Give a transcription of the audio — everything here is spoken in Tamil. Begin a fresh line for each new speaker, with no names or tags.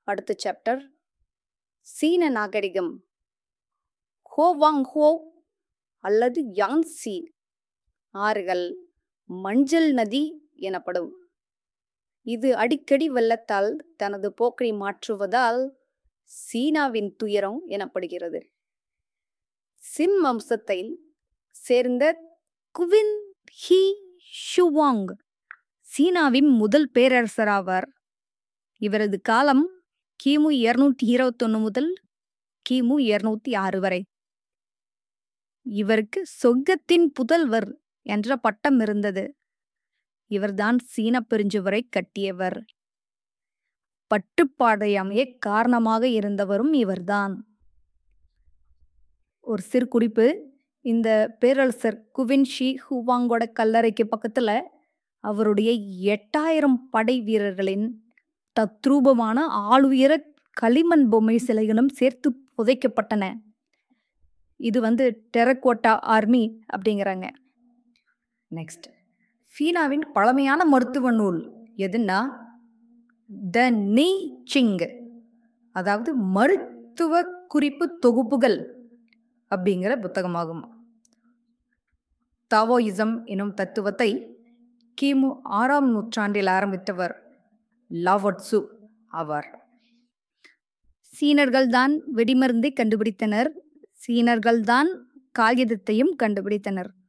அடுத்த சாப்டர் சீன நாகரிகம் ஹோவாங் ஹோ அல்லது யான்சி ஆறுகள் மஞ்சள் நதி எனப்படும் இது அடிக்கடி வெள்ளத்தால் தனது போக்கை மாற்றுவதால் சீனாவின் துயரம் எனப்படுகிறது சின் வம்சத்தை சேர்ந்த குவின் ஹி ஷுவாங் சீனாவின் முதல் பேரரசராவார் இவரது காலம் கிமு இருநூற்றி இருபத்தொன்னு முதல் கிமு இருநூத்தி ஆறு வரை இவருக்கு சொர்க்கத்தின் புதல்வர் என்ற பட்டம் இருந்தது இவர்தான் சீன பெருஞ்சுவரை கட்டியவர் பட்டுப்பாடை அமைய காரணமாக இருந்தவரும் இவர்தான் ஒரு சிறு குறிப்பு இந்த பேரரசர் குவின் ஷி ஹுவாங்கோட கல்லறைக்கு பக்கத்துல அவருடைய எட்டாயிரம் படை வீரர்களின் தத்ரூபமான ஆளுயர களிமண் பொம்மை சிலைகளும் சேர்த்து புதைக்கப்பட்டன இது வந்து டெரக்கோட்டா ஆர்மி அப்படிங்கிறாங்க நெக்ஸ்ட் சீனாவின் பழமையான மருத்துவ நூல் எதுன்னா த நீ சிங் அதாவது மருத்துவ குறிப்பு தொகுப்புகள் அப்படிங்கிற புத்தகமாகும் தாவோயிசம் எனும் தத்துவத்தை கிமு ஆறாம் நூற்றாண்டில் ஆரம்பித்தவர் லாவட்சு ஆவார் சீனர்கள்தான் வெடிமருந்தை கண்டுபிடித்தனர் சீனர்கள்தான் காகிதத்தையும் கண்டுபிடித்தனர்